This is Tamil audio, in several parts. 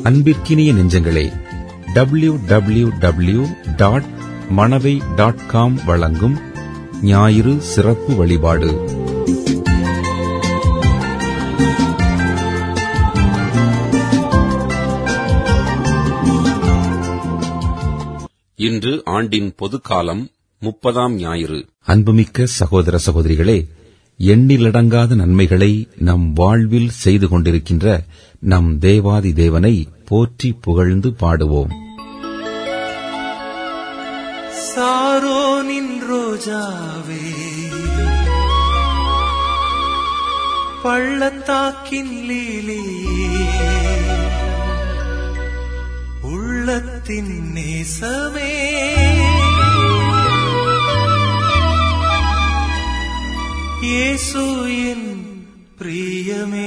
அன்பிற்கினிய நெஞ்சங்களே W W W dot Manavai dot com வழங்கும் ஞாயிறு சிறப்பு வழிபாடு இன்று ஆண்டின் பொதுக்காலம் முப்பதாம் ஞாயிறு அன்புமிக்க சகோதர சகோதரிகளே எண்ணிலடங்காத நன்மைகளை நம் வாழ்வில் செய்து கொண்டிருக்கின்ற நம் தேவாதி தேவனை போற்றி புகழ்ந்து பாடுவோம் சாரோனின் ரோஜாவே பள்ளத்தாக்கின் லீலியே உள்ளத்தின் நேசமே இயேசு என் பிரியமே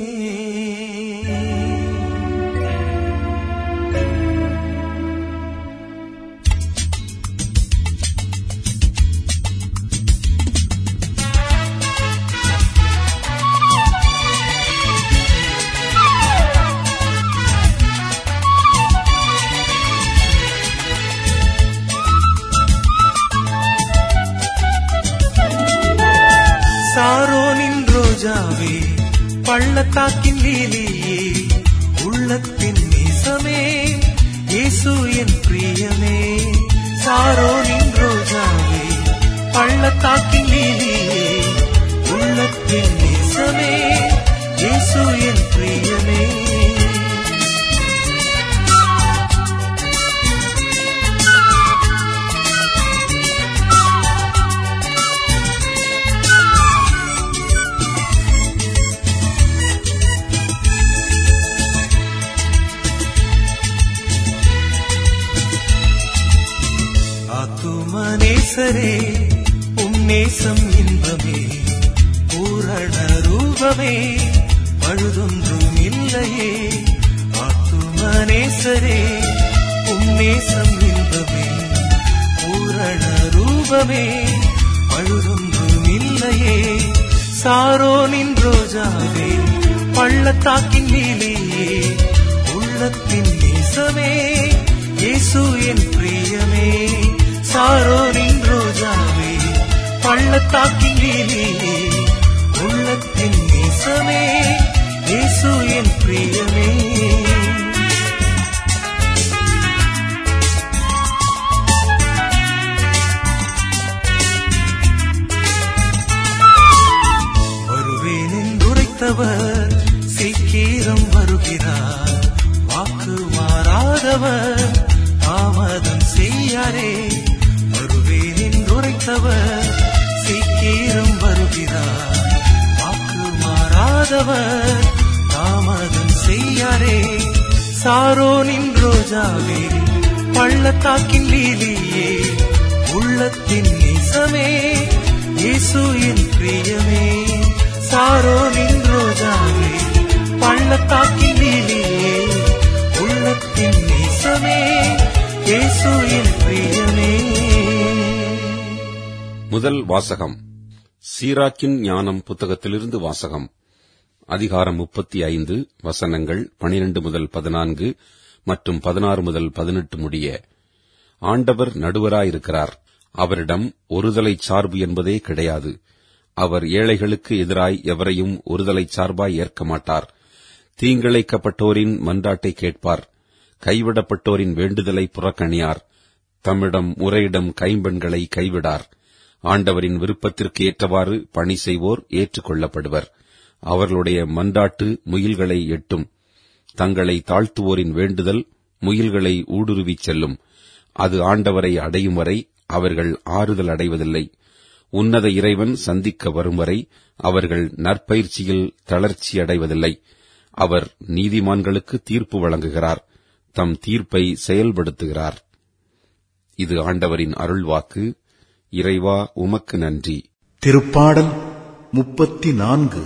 சாரோனின் ரோஜாவே பள்ளத்தாக்கின் லீலியே உள்ளத்தின் நேசமே இயேசு என் பிரியமே சாரோனின் ரோஜாவே பள்ளத்தாக்கின் லீலியே உள்ளத்தின் நேசமே இயேசு என் பிரியமே ஆத்துமனேசரே உம் நேசம் இன்பமே பூரண ரூபமே பழுதொன்றும் இல்லையே ஆத்துமனேசரே உம் நேசம் இன்பமே பூரண ரூபமே பழுதொன்றும் இல்லையே சாரோனின் ரோஜாவே பள்ளத்தாக்கின் லீலியே உள்ளத்தின் நேசமே இயேசு என் பிரியமே சாரோரின் ரோஜாவே பள்ளத்தாக்கின் லீலியே உள்ளத்தின் நேசமே இயேசு என் பிரியமே வருவேன் என்றுரைத்தவர் சீக்கிரம் வருகிறார் வாக்கு மாறாதவர் தாமதம் செய்யாரே வருவேன் என்றுரைத்தவர் சீக்கிரம் வருகிறார் வாக்கு மாறாதவர் தாமதம் செய்யாரே சாரோனின் ரோஜாவே பள்ளத்தாக்கின் லீலியே உள்ளத்தின் நேசமே இயேசு என் பிரியமே சாரோனின் ரோஜாவே பள்ளத்தாக்கின் லீலியே உள்ளத்தின் நேசமே இயேசு என் பிரியமே முதல் வாசகம் சீராக்கின் ஞானம் புத்தகத்திலிருந்து வாசகம் அதிகாரம் முப்பத்தி ஐந்து வசனங்கள் பனிரெண்டு முதல் பதினான்கு மற்றும் பதினாறு முதல் பதினெட்டு முடிய ஆண்டவர் நடுவராயிருக்கிறார் அவரிடம் ஒருதலை சார்பு என்பதே கிடையாது அவர் ஏழைகளுக்கு எதிராய் எவரையும் ஒருதலை சார்பாய் ஏற்க மாட்டார் தீங்கிழைக்கப்பட்டோரின் மன்றாட்டை கேட்பார் கைவிடப்பட்டோரின் வேண்டுதலை புறக்கணியார் தம்மிடம் முறையிடம் கைம்பெண்களை கைவிடார் ஆண்டவரின் விருப்பத்திற்கு ஏற்றவாறு பணி செய்வோர் ஏற்றுக்கொள்ளப்படுவர் அவர்களுடைய மன்றாட்டு முயல்களை எட்டும் தங்களை தாழ்த்துவோரின் வேண்டுதல் முயல்களை ஊடுருவிச் செல்லும் அது ஆண்டவரை அடையும் வரை அவர்கள் ஆறுதல் அடைவதில்லை உன்னத இறைவன் சந்திக்க வரும் வரை அவர்கள் நற்பயிற்சியில் தளர்ச்சி அடைவதில்லை அவர் நீதிமான்களுக்கு தீர்ப்பு வழங்குகிறார் தம் தீர்ப்பை செயல்படுத்துகிறார் இது ஆண்டவரின் அருள்வாக்கு இறைவா உமக்கு நன்றி திருப்பாடல் முப்பத்தி நான்கு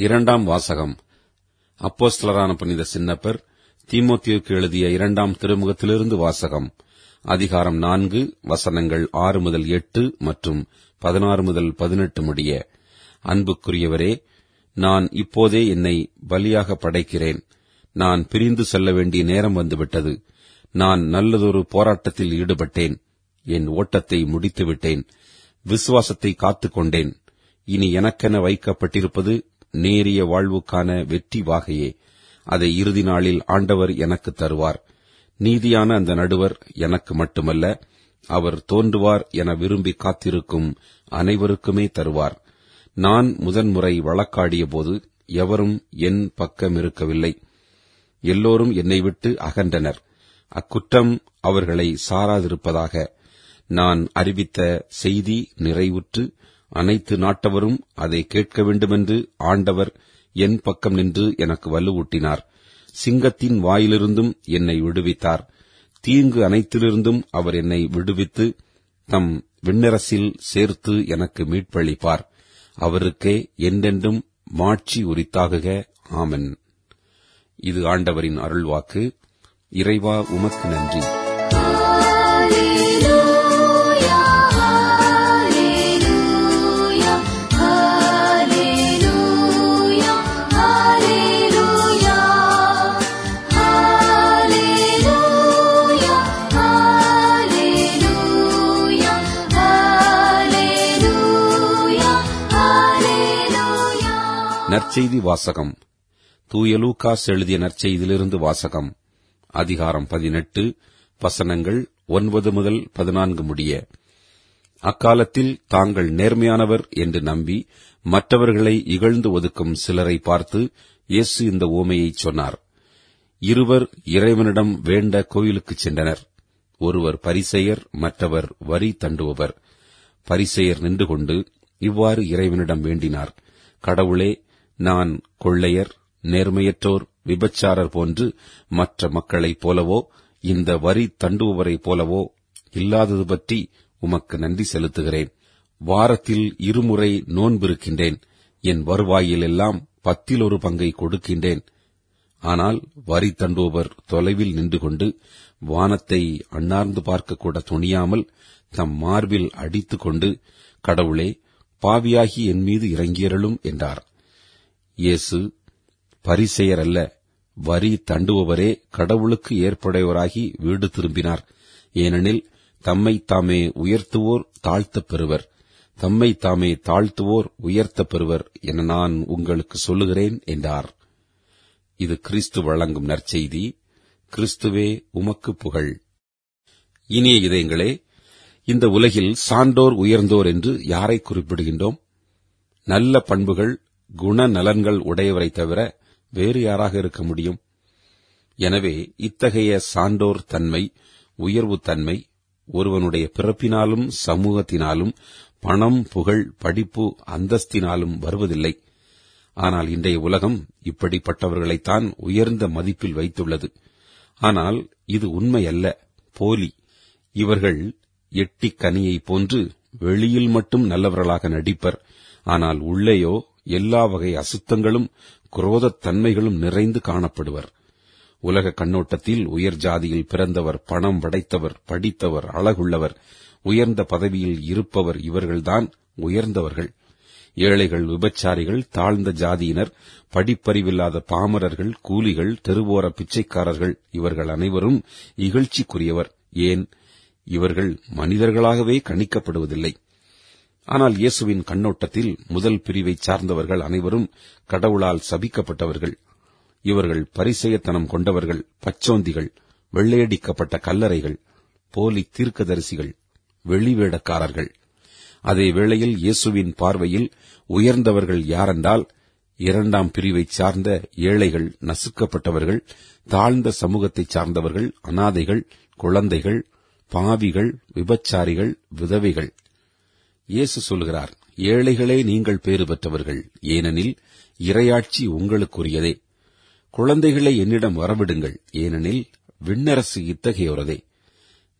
இரண்டாம் வாசகம் அப்போஸ்தலரான புனித சின்னப்பர் தீமோத்தியுக்கு எழுதிய இரண்டாம் திருமுகத்திலிருந்து வாசகம் அதிகாரம் நான்கு வசனங்கள் ஆறு முதல் எட்டு மற்றும் பதினாறு முதல் பதினெட்டு முடிய அன்புக்குரியவரே நான் இப்போதே என்னை பலியாக படைக்கிறேன் நான் பிரிந்து செல்ல வேண்டிய நேரம் வந்துவிட்டது நான் நல்லதொரு போராட்டத்தில் ஈடுபட்டேன் என் ஓட்டத்தை முடித்துவிட்டேன் விசுவாசத்தை காத்துக் கொண்டேன் இனி எனக்கென வைக்கப்பட்டிருப்பது நேரிய வாழ்வுக்கான வெற்றி வாகையே அதை இறுதி நாளில் ஆண்டவர் எனக்கு தருவார் நீதியான அந்த நடுவர் எனக்கு மட்டுமல்ல அவர் தோன்றுவார் என விரும்பி காத்திருக்கும் அனைவருக்குமே தருவார் நான் முதன்முறை வழக்காடிய போது எவரும் என் பக்கம் இருக்கவில்லை எல்லோரும் என்னை விட்டு அகன்றனர் அக்குற்றம் அவர்களை சாராதிருப்பதாக நான் அறிவித்த செய்தி நிறைவுற்று அனைத்து நாட்டவரும் அதை கேட்க வேண்டுமென்று ஆண்டவர் என் பக்கம் நின்று எனக்கு வலுவூட்டினார் சிங்கத்தின் வாயிலிருந்தும் என்னை விடுவித்தார் தீங்கு அனைத்திலிருந்தும் அவர் என்னை விடுவித்து தம் விண்ணரசில் சேர்த்து எனக்கு மீட்பளிப்பார் அவருக்கே என்றென்றும் மாட்சி உரித்தாகுக ஆமென் இது ஆண்டவரின் அருள்வாக்கு இறைவா உமக்கு நன்றி Hallelujah, hallelujah, hallelujah, hallelujah, hallelujah, hallelujah, hallelujah, hallelujah. நற்செய்தி வாசகம் தூய லூகாஸ் எழுதிய நற்செய்தியிலிருந்து வாசகம் அதிகாரம் பதினெட்டு வசனங்கள் ஒன்பது முதல் பதினான்கு முடிய அக்காலத்தில் தாங்கள் நேர்மையானவர் என்று நம்பி மற்றவர்களை இகழ்ந்து ஒதுக்கும் சிலரை பார்த்து இயேசு இந்த ஓமையைச் சொன்னார் இருவர் இறைவனிடம் வேண்ட கோயிலுக்குச் சென்றனர் ஒருவர் பரிசெயர் மற்றவர் வரி தண்டுபவர் பரிசெயர் நின்று கொண்டு இவ்வாறு இறைவனிடம் வேண்டினார் கடவுளே நான் கொள்ளையர் நேர்மையற்றோர் விபச்சாரர் போன்று மற்ற மக்களைப் போலவோ இந்த வரி தண்டுபவரைப் போலவோ இல்லாதது பற்றி உமக்கு நன்றி செலுத்துகிறேன் வாரத்தில் இருமுறை நோன்பிருக்கின்றேன் என் வருவாயிலெல்லாம் பத்தில் ஒரு பங்கை கொடுக்கின்றேன் ஆனால் வரி தண்டுபவர் தொலைவில் நின்று கொண்டு வானத்தை அண்ணார்ந்து பார்க்கக்கூட துணியாமல் தம் மார்பில் அடித்துக் கொண்டு கடவுளே பாவியாகி என் மீது இறங்கியருளும் என்றார் இயேசு பரிசெயர் அல்ல வரி தண்டுபவரே கடவுளுக்கு ஏற்புடையவராகி வீடு திரும்பினார் ஏனெனில் தம்மை தாமே உயர்த்துவோர் தாழ்த்தப் பெறுவர் தம்மை தாமே தாழ்த்துவோர் உயர்த்தப் பெறுவர் என நான் உங்களுக்கு சொல்லுகிறேன் என்றார் இது கிறிஸ்து வழங்கும் நற்செய்தி கிறிஸ்துவே உமக்கு புகழ் இனிய இதயங்களே இந்த உலகில் சான்றோர் உயர்ந்தோர் என்று யாரை குறிப்பிடுகின்றோம் நல்ல பண்புகள் குணநலன்கள் உடையவரை தவிர வேறு யாராக இருக்க முடியும் எனவே இத்தகைய சான்றோர் தன்மை உயர்வு தன்மை ஒருவனுடைய பிறப்பினாலும் சமூகத்தினாலும் பணம் புகழ் படிப்பு அந்தஸ்தினாலும் வருவதில்லை ஆனால் இன்றைய உலகம் இப்படிப்பட்டவர்களைத்தான் உயர்ந்த மதிப்பில் வைத்துள்ளது ஆனால் இது உண்மையல்ல போலி இவர்கள் எட்டிக் கனியைப் போன்று வெளியில் மட்டும் நல்லவர்களாக நடிப்பர் ஆனால் உள்ளேயோ எல்லா வகை அசுத்தங்களும் குரோதத் தன்மைகளும் நிறைந்து காணப்படுவர் உலக கண்ணோட்டத்தில் உயர் ஜாதியில் பிறந்தவர் பணம் படைத்தவர் படித்தவர் அழகுள்ளவர் உயர்ந்த பதவியில் இருப்பவர் இவர்கள்தான் உயர்ந்தவர்கள் ஏழைகள் விபச்சாரிகள் தாழ்ந்த ஜாதியினர் படிப்பறிவில்லாத பாமரர்கள் கூலிகள் தெருவோர பிச்சைக்காரர்கள் இவர்கள் அனைவரும் இகழ்ச்சிக்குரியவர் ஏன் இவர்கள் மனிதர்களாகவே கணிக்கப்படுவதில்லை ஆனால் இயேசுவின் கண்ணோட்டத்தில் முதல் பிரிவைச் சார்ந்தவர்கள் அனைவரும் கடவுளால் சபிக்கப்பட்டவர்கள் இவர்கள் பரிசெயத்தனம் கொண்டவர்கள் பச்சோந்திகள் வெள்ளையடிக்கப்பட்ட கல்லறைகள் போலி தீர்க்கதரிசிகள் வெளிவேடக்காரர்கள் அதே வேளையில் இயேசுவின் பார்வையில் உயர்ந்தவர்கள் யாரென்றால் இரண்டாம் பிரிவைச் சார்ந்த ஏழைகள் நசுக்கப்பட்டவர்கள் தாழ்ந்த சமூகத்தைச் சார்ந்தவர்கள் அனாதைகள் குழந்தைகள் பாவிகள் விபச்சாரிகள் விதவைகள் இயேசு சொல்கிறார் ஏழைகளே நீங்கள் பேறு பெற்றவர்கள் ஏனெனில் இரையாட்சி உங்களுக்குரியதே குழந்தைகளை என்னிடம் வரவிடுங்கள் ஏனெனில் விண்ணரசு இத்தகையோரதே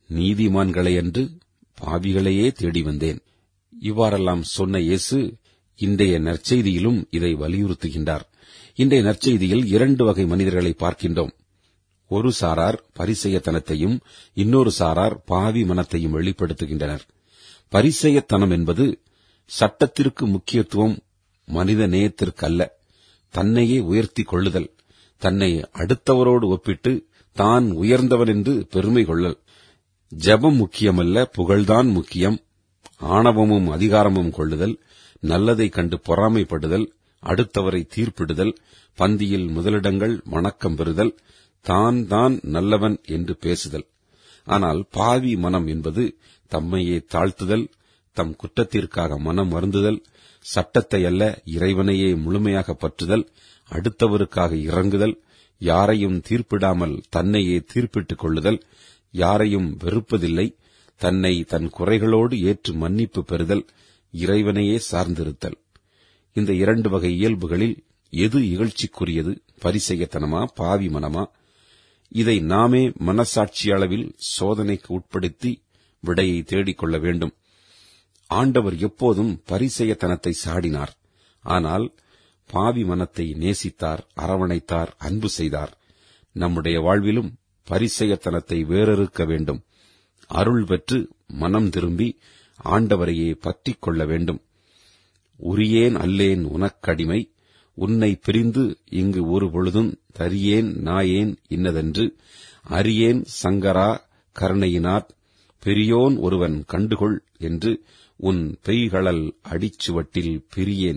நீதிமான்களை அன்று பாவிகளையே தேடி வந்தேன் இவ்வாறெல்லாம் சொன்ன இயேசு இன்றைய நற்செய்தியிலும் இதை வலியுறுத்துகின்றார் இன்றைய நற்செய்தியில் இரண்டு வகை மனிதர்களை பார்க்கின்றோம் ஒரு சாரார் பரிசெயத்தனத்தையும் இன்னொரு சாரார் பாவி மனத்தையும் வெளிப்படுத்துகின்றனர் பரிசெயத்தனம் என்பது சட்டத்திற்கு முக்கியத்துவம் மனித நேயத்திற்கல்ல தன்னையே உயர்த்திக் கொள்ளுதல் தன்னை அடுத்தவரோடு ஒப்பிட்டு தான் உயர்ந்தவன் என்று பெருமை கொள்ளல் ஜெபம் முக்கியமல்ல புகழ்தான் முக்கியம் ஆணவமும் அதிகாரமும் கொள்ளுதல் நல்லதை கண்டு பொறாமைப்படுதல் அடுத்தவரை தீர்ப்பிடுதல் பந்தியில் முதலிடங்கள் வணக்கம் பெறுதல் தான் தான் நல்லவன் என்று பேசுதல் ஆனால் பாவி மனம் என்பது தம்மையே தாழ்த்துதல் தம் குற்றத்திற்காக மனம் வருந்துதல் சட்டத்தை அல்ல இறைவனையே முழுமையாக பற்றுதல் அடுத்தவருக்காக இறங்குதல் யாரையும் தீர்ப்பிடாமல் தன்னையே தீர்ப்பிட்டுக் கொள்ளுதல் யாரையும் வெறுப்பதில்லை தன்னை தன் குறைகளோடு ஏற்று மன்னிப்பு பெறுதல் இறைவனையே சார்ந்திருத்தல் இந்த இரண்டு வகை இயல்புகளில் எது இகழ்ச்சிக்குரியது பரிசெயத்தனமா பாவி மனமா இதை நாமே மனசாட்சி அளவில் சோதனைக்கு உட்படுத்தி விடையை தேடிக்கொள்ள வேண்டும் ஆண்டவர் எப்போதும் பரிசெயத்தனத்தை சாடினார் ஆனால் பாவி மனத்தை நேசித்தார் அரவணைத்தார் அன்பு செய்தார் நம்முடைய வாழ்விலும் பரிசெயத்தனத்தை வேறறுக்க வேண்டும் அருள் பெற்று மனம் திரும்பி ஆண்டவரையே பற்றிக் கொள்ள வேண்டும் உரியேன் அல்லேன் உனக்கடிமை உன்னை பிரிந்து இங்கு ஒரு பொழுதும் தரியேன் நாயேன் இன்னதென்று அரியேன் சங்கரா கருணையினார் பெரியோன் ஒருவன் கண்டுகொள் என்று உன் பெய்களல் அடிச்சுவட்டில் பிரியேன்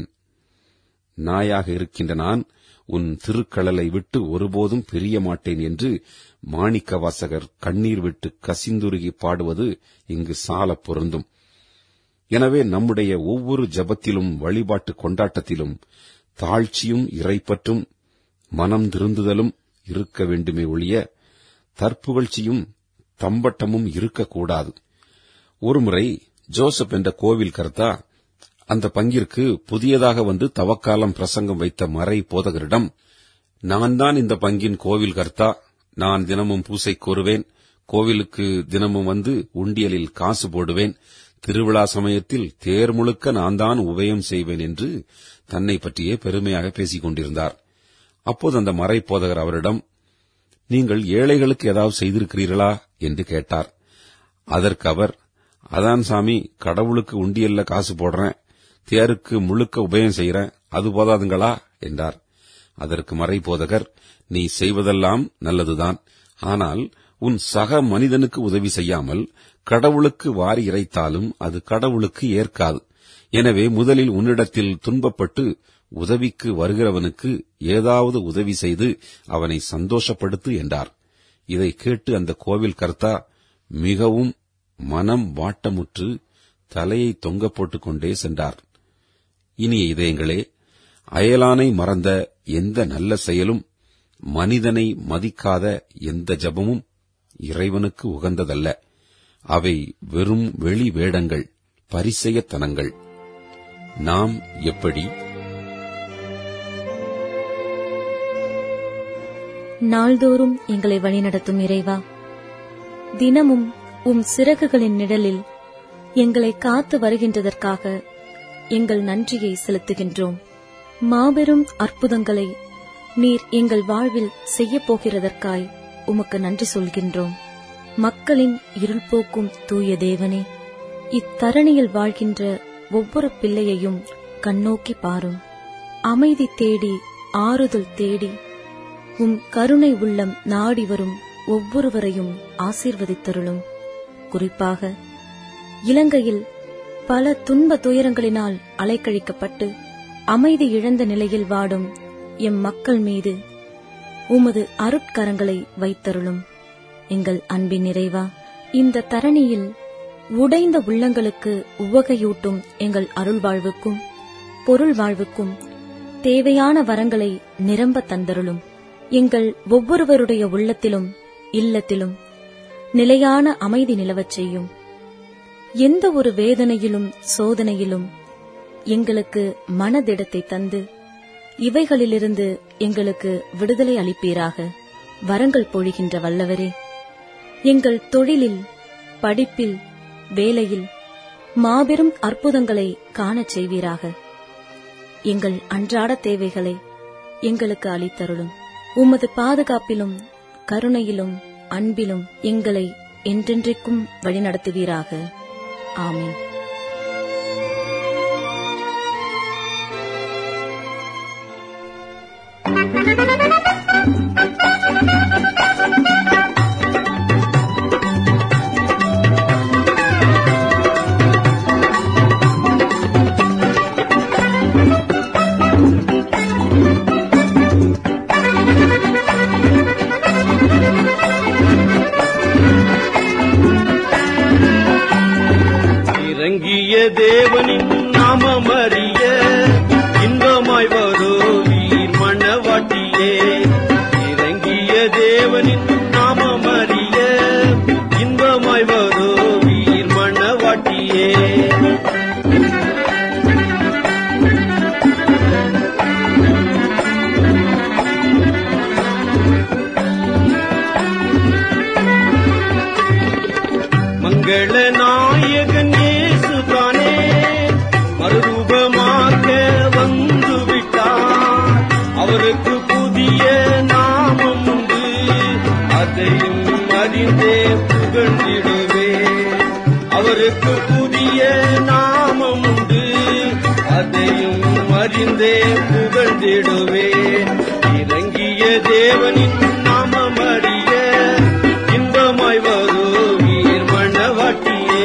நாயாக இருக்கின்ற நான் உன் திருக்கடலை விட்டு ஒருபோதும் பிரிய மாட்டேன் என்று மாணிக்க வாசகர் கண்ணீர் விட்டு கசிந்துருகி பாடுவது இங்கு சாலப் பொருந்தும் எனவே நம்முடைய ஒவ்வொரு ஜபத்திலும் வழிபாட்டு கொண்டாட்டத்திலும் தாழ்ச்சியும் இறைப்பற்றும் மனம் திருந்துதலும் இருக்க வேண்டுமே ஒழிய தற்புகழ்ச்சியும் தம்பட்டமும் இருக்கக்கூடாது ஒருமுறை ஜோசப் என்ற கோவில் கர்த்தா அந்த பங்கிற்கு புதியதாக வந்து தவக்காலம் பிரசங்கம் வைத்த மறை போதகரிடம் நான் தான் இந்த பங்கின் கோவில் கர்த்தா நான் தினமும் பூசை கூறுவேன் கோவிலுக்கு தினமும் வந்து உண்டியலில் காசு போடுவேன் திருவிழா சமயத்தில் தேர் முழுக்க நான் தான் உபயம் செய்வேன் என்று தன்னை பற்றியே பெருமையாக பேசிக் கொண்டிருந்தார் அப்போது அந்த மறை போதகர் அவரிடம் நீங்கள் ஏழைகளுக்கு ஏதாவது செய்திருக்கிறீர்களா என்று கேட்டார் அதற்கு அவர் அதான் சாமி கடவுளுக்கு உண்டியல்ல காசு போடுறேன் தேருக்கு முழுக்க உபயம் செய்யறேன் அது போதாதுங்களா என்றார் அதற்கு மறை போதகர் நீ செய்வதெல்லாம் நல்லதுதான் ஆனால் உன் சக மனிதனுக்கு உதவி செய்யாமல் கடவுளுக்கு வாரி இறைத்தாலும் அது கடவுளுக்கு ஏற்காது எனவே முதலில் உன்னிடத்தில் துன்பப்பட்டு உதவிக்கு வருகிறவனுக்கு ஏதாவது உதவி செய்து அவனை சந்தோஷப்படுத்து என்றார் இதை கேட்டு அந்த கோவில் கர்த்தா மிகவும் மனம் வாட்டமுற்று தலையை தொங்க போட்டுக் கொண்டே சென்றார் இனிய இதயங்களே அயலானை மறந்த எந்த நல்ல செயலும் மனிதனை மதிக்காத எந்த ஜபமும் இறைவனுக்கு உகந்ததல்ல அவை வெறும் வெளி வேடங்கள் பரிசெயத்தனங்கள் நாம் எப்படி நாள்தோறும் எங்களை வழிநடத்தும் இறைவா தினமும் உம் சிறகுகளின் நிழலில் எங்களை காத்து வருகின்றதற்காக எங்கள் நன்றியை செலுத்துகின்றோம் மாபெரும் அற்புதங்களை நீர் எங்கள் வாழ்வில் செய்யப் போகிறதற்காய் உமக்கு நன்றி சொல்கின்றோம் மக்களின் இருள் போக்கும் தூய தேவனே இத்தரணியில் வாழ்கின்ற ஒவ்வொரு பிள்ளையையும் கண்ணோக்கி பாரும் அமைதி தேடி ஆறுதல் தேடி உம் கருணை உள்ளம் நாடி வரும் ஒவ்வொருவரையும் ஆசீர்வதித்தருளும் குறிப்பாக இலங்கையில் பல துன்ப துயரங்களினால் அலைக்கழிக்கப்பட்டு அமைதி இழந்த நிலையில் வாடும் எம் மக்கள் மீது உமது அருட்கரங்களை வைத்தருளும் எங்கள் அன்பின் நிறைவா இந்த தரணியில் உடைந்த உள்ளங்களுக்கு உவகையூட்டும் எங்கள் அருள் வாழ்வுக்கும் பொருள் வாழ்வுக்கும் தேவையான வரங்களை நிரம்ப தந்தருளும் எங்கள் ஒவ்வொருவருடைய உள்ளத்திலும் இல்லத்திலும் நிலையான அமைதி நிலவச் செய்யும் எந்த ஒரு வேதனையிலும் சோதனையிலும் எங்களுக்கு மனதிடத்தை தந்து இவைகளிலிருந்து எங்களுக்கு விடுதலை அளிப்பீராக வரங்கள் பொழிகின்ற வல்லவரே எங்கள் தொழிலில் படிப்பில் வேலையில் மாபெரும் அற்புதங்களை காணச் செய்வீராக எங்கள் அன்றாட தேவைகளை எங்களுக்கு அளித்தருளும் உமது பாதுகாப்பிலும் கருணையிலும் அன்பிலும் எங்களை என்றென்றைக்கும் வழிநடத்துவீராக ஆமென் இறங்கிய தேவனின் நாமம் அறிய இன்பமாய் வருவீர் மணவாட்டியே இறங்கிய தேவனின் நாமம் அறிய இன்பமாய் வருவீர் மணவாட்டியே மங்கள நாயகன் இயேசுதானே மறுரூபமாக வந்து விட்டார் அவருக்கு புதிய நாமம் உண்டு அதையும் அறிந்தே புகழ்ந்திடுவே அவருக்கு புதிய நாமம் உண்டு அதையும் அறிந்தே புகழ்ந்திடுவே இறங்கிய தேவனின் நாமம் அறிய இன்பமாய் வருவீர் மணவாட்டியே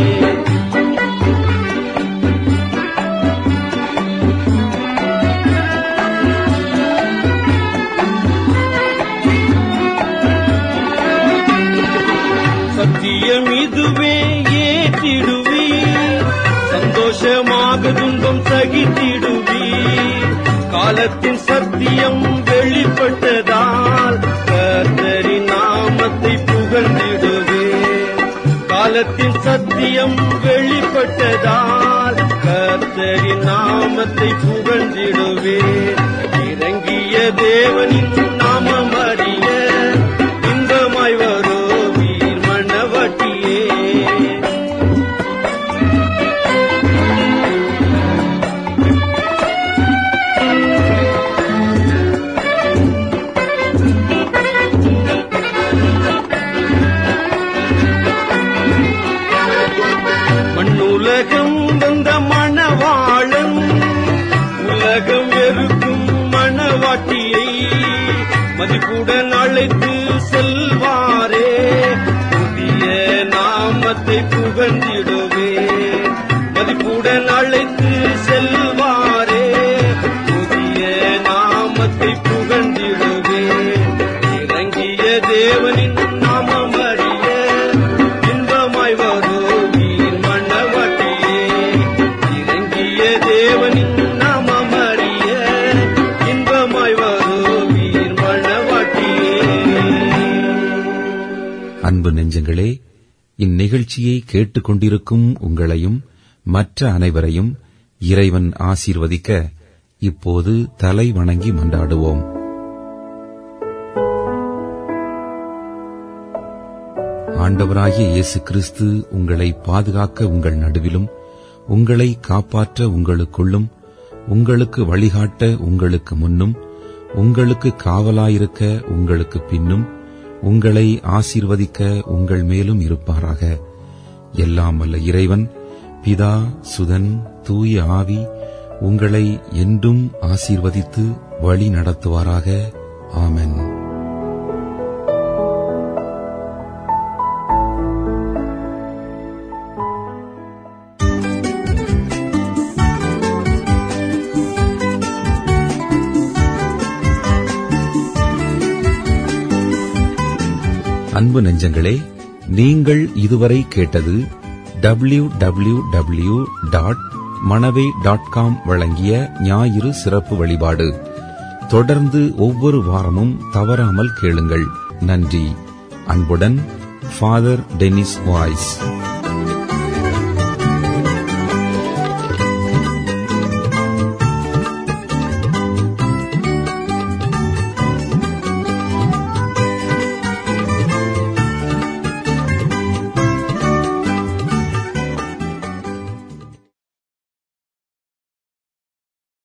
சத்தியம் இதுவே ஏற்றிடுவி சந்தோஷமாக துன்பம் சகித்திடுவி காலத்தின் சத்தியம் வெளிப்பட்டதால் கர்த்தரின் நாமத்தை புகழ்ந்திடுவே காலத்தின் சத்தியம் வெளிப்பட்டதால் கர்த்தரின் நாமத்தை புகழ்ந்திடுவே இறங்கிய தேவனின் நாமம் அறிய இன்பமாய் வருவீர் மணவட்டியே மண்ணுலகம் வந்த மணவாளன் உலகம் வெறுக்கும் மணவாட்டியை மதிப்புடன் அழைத்து செல்வாரே புதிய நாமத்தை புகழ்ந்திடுவே மதிப்புடன் அழைத்து செல்வாரே புதிய நாமத்தை புகழ்ந்திடுவே இறங்கிய தேவனின் நாமம் அறிய இன்பமாய் வருவீர் மணவாட்டியே இறங்கிய தேவனின் நாமம் அறிய இன்பமாய் வருவீர் மணவாட்டியே அன்பு நெஞ்சங்களே இந்நிகழ்ச்சியை கேட்டுக்கொண்டிருக்கும் உங்களையும் மற்ற அனைவரையும் இறைவன் ஆசீர்வதிக்க இப்போது தலை வணங்கி மன்றாடுவோம் ஆண்டவராகிய இயேசு கிறிஸ்து உங்களை பாதுகாக்க உங்கள் நடுவிலும் உங்களை காப்பாற்ற உங்களுக்குள்ளும் உங்களுக்கு வழிகாட்ட உங்களுக்கு முன்னும் உங்களுக்கு காவலாயிருக்க உங்களுக்கு பின்னும் உங்களை ஆசீர்வதிக்க உங்கள் மேலும் இருப்பாராக எல்லாம் வல்ல இறைவன் பிதா சுதன் தூய ஆவி உங்களை என்றும் ஆசீர்வதித்து வழி நடத்துவாராக ஆமென் அன்பு நெஞ்சங்களே நீங்கள் இதுவரை கேட்டது W W W dot Manavai dot com வழங்கிய ஞாயிறு சிறப்பு வழிபாடு தொடர்ந்து ஒவ்வொரு வாரமும் தவறாமல் கேளுங்கள் நன்றி அன்புடன் ஃபாதர் டெனிஸ் வாய்ஸ்